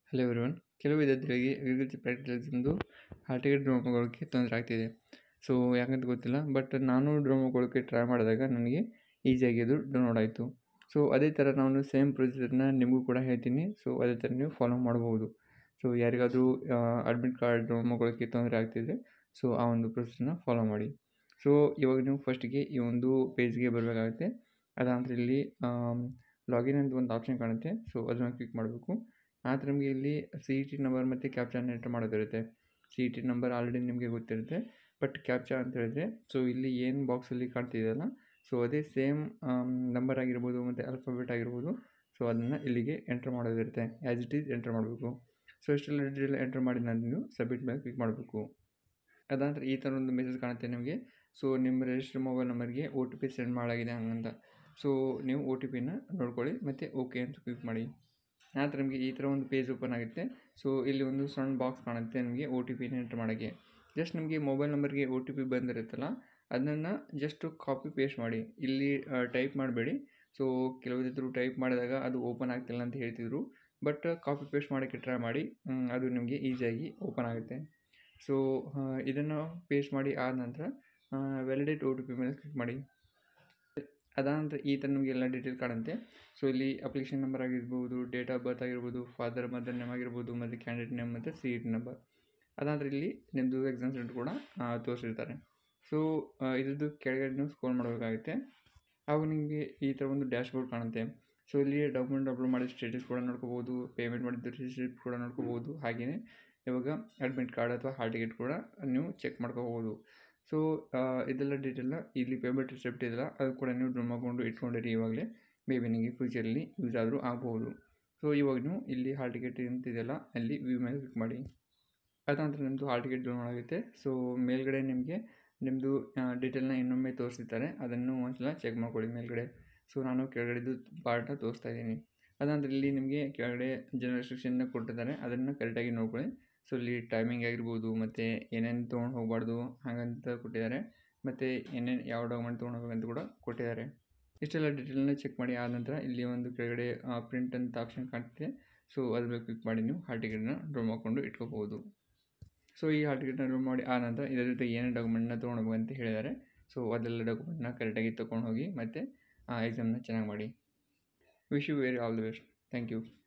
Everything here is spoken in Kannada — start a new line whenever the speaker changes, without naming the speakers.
ಹಲೋ ಎವ್ರಿವನ್ ಕೆಲವು ವಿದ್ಯಾರ್ಥಿಗಳಿಗೆ ಅಗ್ರಿಕಲ್ಚರ್ ಪ್ರಾಕ್ಟಿಕಲ್ ಎಕ್ಸಾಮ್ದು ಹಾಲ್ ಟಿಕೆಟ್ ಡ್ರಾ ಮಾಡ್ಕೊಳ್ಳೋಕ್ಕೆ ತೊಂದರೆ ಆಗ್ತಿದೆ ಸೊ ಯಾಕಂತ ಗೊತ್ತಿಲ್ಲ ಬಟ್ ನಾನು ಡ್ರಾ ಮಾಡ್ಕೊಳ್ಳೋಕ್ಕೆ ಟ್ರೈ ಮಾಡಿದಾಗ ನನಗೆ ಈಸಿಯಾಗಿ ಅದು ಡೌನ್ಲೋಡ್ ಆಯಿತು ಸೊ ಅದೇ ಥರ ನಾನು ಸೇಮ್ ಪ್ರೊಸೀಜರ್ನ ನಿಮಗೂ ಕೂಡ ಹೇಳ್ತೀನಿ ಸೊ ಅದೇ ಥರ ನೀವು ಫಾಲೋ ಮಾಡ್ಬೋದು ಸೊ ಯಾರಿಗಾದರೂ ಅಡ್ಮಿಟ್ ಕಾರ್ಡ್ ಡ್ರಾ ಮಾಡ್ಕೊಳ್ಳೋಕ್ಕೆ ತೊಂದರೆ ಆಗ್ತಿದ್ರೆ ಸೊ ಆ ಒಂದು ಪ್ರೊಸೀಜರ್ನ ಫಾಲೋ ಮಾಡಿ ಸೊ ಇವಾಗ ನೀವು ಫಸ್ಟಿಗೆ ಈ ಒಂದು ಪೇಜ್ಗೆ ಬರಬೇಕಾಗುತ್ತೆ ಅದಾನಂತರ ಇಲ್ಲಿ ಲಾಗಿನ್ ಅಂತ ಒಂದು ಆಪ್ಷನ್ ಕಾಣುತ್ತೆ ಸೊ ಅದನ್ನು ಕ್ಲಿಕ್ ಮಾಡಬೇಕು ಆದ್ರೆ ನಿಮಗೆ ಇಲ್ಲಿ ಸಿ ಇ ಟಿ ನಂಬರ್ ಮತ್ತು ಕ್ಯಾಪ್ಚಾನ ಎಂಟರ್ ಮಾಡೋದಿರುತ್ತೆ C E T number already ನಿಮಗೆ ಗೊತ್ತಿರುತ್ತೆ ಬಟ್ ಕ್ಯಾಪ್ಚಾ ಅಂತ ಹೇಳಿದ್ರೆ ಸೊ ಇಲ್ಲಿ ಏನು ಬಾಕ್ಸಲ್ಲಿ ಕಾಣ್ತಿದೆಯಲ್ಲ ಸೊ ಅದೇ ಸೇಮ್ ನಂಬರ್ ಆಗಿರ್ಬೋದು ಮತ್ತು ಅಲ್ಫಾಬೆಟ್ ಆಗಿರ್ಬೋದು ಸೊ ಅದನ್ನು ಇಲ್ಲಿಗೆ ಎಂಟರ್ ಮಾಡೋದಿರುತ್ತೆ ಆ್ಯಸ್ ಇಟ್ ಈಸ್ ಎಂಟರ್ ಮಾಡಬೇಕು ಸೊ ಇಷ್ಟೆಲ್ಲ ಡೀಟೇಲ್ ಎಂಟರ್ ಮಾಡಿ ನಾನು ನೀವು ಸಬ್ಮಿಟ್ ಮೇಲೆ ಕ್ಲಿಕ್ ಮಾಡಬೇಕು ಅದಾನಂತರ ಈ ಥರ ಒಂದು ಮೆಸೇಜ್ ಕಾಣುತ್ತೆ ನಿಮಗೆ ಸೊ ನಿಮ್ಮ ರಿಜಿಸ್ಟರ್ ಮೊಬೈಲ್ ನಂಬರ್ಗೆ ಒ ಟಿ ಪಿ ಸೆಂಡ್ ಮಾಡಾಗಿದೆ ಹಂಗಂತ ಸೊ ನೀವು ಒ ಟಿ ಪಿನ ನೋಡ್ಕೊಳ್ಳಿ ಮತ್ತು ಓಕೆ ಅಂತ ಕ್ಲಿಕ್ ಮಾಡಿ ನಂತರ ನಿಮಗೆ ಈ ಥರ ಒಂದು ಪೇಜ್ ಓಪನ್ ಆಗುತ್ತೆ ಸೊ ಇಲ್ಲಿ ಒಂದು ಸಣ್ಣ ಬಾಕ್ಸ್ ಕಾಣುತ್ತೆ ನಿಮಗೆ ಒ ಟಿ ಪಿನ ಎಂಟರ್ ಮಾಡೋಕ್ಕೆ ಜಸ್ಟ್ ನಿಮಗೆ ಮೊಬೈಲ್ ನಂಬರ್ಗೆ ಒ ಟಿ ಪಿ ಬಂದಿರುತ್ತಲ್ಲ ಅದನ್ನು ಜಸ್ಟು ಕಾಪಿ ಪೇಸ್ಟ್ ಮಾಡಿ ಇಲ್ಲಿ ಟೈಪ್ ಮಾಡಬೇಡಿ ಸೊ ಕೆಲವಿದ್ರು ಟೈಪ್ ಮಾಡಿದಾಗ ಅದು ಓಪನ್ ಆಗ್ತಿಲ್ಲ ಅಂತ ಹೇಳ್ತಿದ್ರು ಬಟ್ ಕಾಪಿ ಪೇಸ್ಟ್ ಮಾಡೋಕ್ಕೆ ಟ್ರೈ ಮಾಡಿ ಅದು ನಿಮಗೆ ಈಸಿಯಾಗಿ ಓಪನ್ ಆಗುತ್ತೆ ಸೊ ಇದನ್ನು ಪೇಸ್ಟ್ ಮಾಡಿ ಆದ ನಂತರ ವ್ಯಾಲಿಡೇಟ್ ಒ ಟಿ ಪಿ ಮೇಲೆ ಕ್ಲಿಕ್ ಮಾಡಿ ಅದಾನಂತರ ಈ ಥರ ನಿಮಗೆ ಎಲ್ಲ ಡೀಟೇಲ್ ಕಾಣುತ್ತೆ ಸೊ ಇಲ್ಲಿ ಅಪ್ಲಿಕೇಶನ್ ನಂಬರ್ ಆಗಿರ್ಬೋದು ಡೇಟ್ ಆಫ್ ಬರ್ತ್ ಆಗಿರ್ಬೋದು ಫಾದರ್ ಮದರ್ ನೇಮ್ ಆಗಿರ್ಬೋದು ಮತ್ತು ಕ್ಯಾಂಡಿಡೇಟ್ ನೇಮ್ ಮತ್ತು ಸಿ ಇ ಟಿ ನಂಬರ್ ಅದಾನಂತರ ಇಲ್ಲಿ ನಿಮ್ಮದು ಎಕ್ಸಾಮ್ ಸೆಂಟರ್ ಕೂಡ ತೋರಿಸಿರ್ತಾರೆ ಸೊ ಇದ್ರದ್ದು ಕೆಳಗಡೆ ನೀವು ಸ್ಕ್ರೋಲ್ ಮಾಡಬೇಕಾಗುತ್ತೆ ಆವಾಗ ನಿಮಗೆ ಈ ಥರ ಒಂದು ಡ್ಯಾಶ್ ಬೋರ್ಡ್ ಕಾಣುತ್ತೆ ಸೊ ಇಲ್ಲಿ ಡಾಕ್ಯುಮೆಂಟ್ ಅಪ್ಲೋಡ್ ಮಾಡಿದ ಸ್ಟೇಟಸ್ ಕೂಡ ನೋಡ್ಕೋಬೋದು ಪೇಮೆಂಟ್ ಮಾಡಿದ ರಿಸಿಪ್ಟ್ ಕೂಡ ನೋಡ್ಕೋಬೋದು ಹಾಗೆಯೇ ಇವಾಗ ಅಡ್ಮಿಟ್ ಕಾರ್ಡ್ ಅಥವಾ ಹಾಲ್ ಟಿಕೆಟ್ ಕೂಡ ನೀವು ಚೆಕ್ ಮಾಡ್ಕೋಬೋದು ಸೊ ಇದೆಲ್ಲ ಡೀಟೇಲ್ನ ಇಲ್ಲಿ ಪೇಮೆಂಟ್ ರಿಸಿಪ್ಟ್ ಇದೆಯಲ್ಲ ಅದು ಕೂಡ ನೀವು ಡ್ರಾ ಮಾಡಿಕೊಂಡು ಇಟ್ಕೊಂಡಿರಿ ಇವಾಗಲೇ ಮೇ ಬಿ ನಿಮಗೆ ಫ್ಯೂಚರಲ್ಲಿ ಯೂಸ್ ಆದರೂ ಆಗ್ಬೋದು ಸೊ ಇವಾಗ ನೀವು ಇಲ್ಲಿ ಹಾಲ್ ಟಿಕೆಟ್ ಅಂತಿದೆಯಲ್ಲ ಅಲ್ಲಿ ವ್ಯೂ ಮೇಲೆ ಕ್ಲಿಕ್ ಮಾಡಿ ಅದಾನಂತರ ನಿಮ್ಮದು ಹಾಲ್ ಟಿಕೆಟ್ ಡೌನ್ ಆಗುತ್ತೆ ಸೊ ಮೇಲ್ಗಡೆ ನಿಮಗೆ ನಿಮ್ಮದು ಡೀಟೇಲ್ನ ಇನ್ನೊಮ್ಮೆ ತೋರಿಸಿರ್ತಾರೆ ಅದನ್ನು ಒಂದ್ಸಲ ಚೆಕ್ ಮಾಡ್ಕೊಳ್ಳಿ ಮೇಲ್ಗಡೆ ಸೊ ನಾನು ಕೆಳಗಡೆದು ಪಾರ್ಟ್ನ ತೋರಿಸ್ತಾ ಇದ್ದೀನಿ ಅದಾನಂತರ ಇಲ್ಲಿ ನಿಮಗೆ ಕೆಳಗಡೆ ಜನರಲ್ ರೆಸ್ಟ್ರಿಕ್ಷನ್ನ ಕೊಟ್ಟಿದ್ದಾರೆ ಅದನ್ನು ಕರೆಕ್ಟಾಗಿ ನೋಡ್ಕೊಳ್ಳಿ ಸೊ ಇಲ್ಲಿ ಟೈಮಿಂಗ್ ಆಗಿರ್ಬೋದು ಮತ್ತು ಏನೇನು ತೊಗೊಂಡು ಹೋಗಬಾರ್ದು ಹಾಗಂತ ಕೊಟ್ಟಿದ್ದಾರೆ ಮತ್ತು ಏನೇನು ಯಾವ ಡಾಕ್ಯುಮೆಂಟ್ ತೊಗೊಂಡು ಹೋಗ್ಬೇಕಂತ ಕೂಡ ಕೊಟ್ಟಿದ್ದಾರೆ ಇಷ್ಟೆಲ್ಲ ಡೀಟೇಲ್ನ ಚೆಕ್ ಮಾಡಿ ಆದ ನಂತರ ಇಲ್ಲಿ ಒಂದು ಕೆಳಗಡೆ ಪ್ರಿಂಟ್ ಅಂತ ಆಪ್ಷನ್ ಕಾಣ್ತಿದೆ ಸೊ ಅದ್ರ ಮೇಲೆ ಕ್ಲಿಕ್ ಮಾಡಿ ನೀವು ಹಾಲ್ ಟಿಕೆಟ್ನ ಡ್ರಾ ಮಾಡ್ಕೊಂಡು ಇಟ್ಕೋಬೋದು ಸೊ ಈ ಹಾಲ್ ಟಿಕೆಟ್ನ ಡ್ರಾ ಮಾಡಿ ಆ ನಂತರ ಇದರ ಜೊತೆ ಏನೇ ಡಾಕ್ಯುಮೆಂಟ್ನ ತೊಗೊಂಡು ಅಂತ ಹೇಳಿದ್ದಾರೆ ಸೊ ಅದೆಲ್ಲ ಡಾಕ್ಯುಮೆಂಟ್ನ ಕರೆಕ್ಟಾಗಿ ತೊಗೊಂಡು ಹೋಗಿ ಮತ್ತು ಆ ಎಕ್ಸಾಮ್ನ ಚೆನ್ನಾಗಿ ಮಾಡಿ wish you very all the best thank you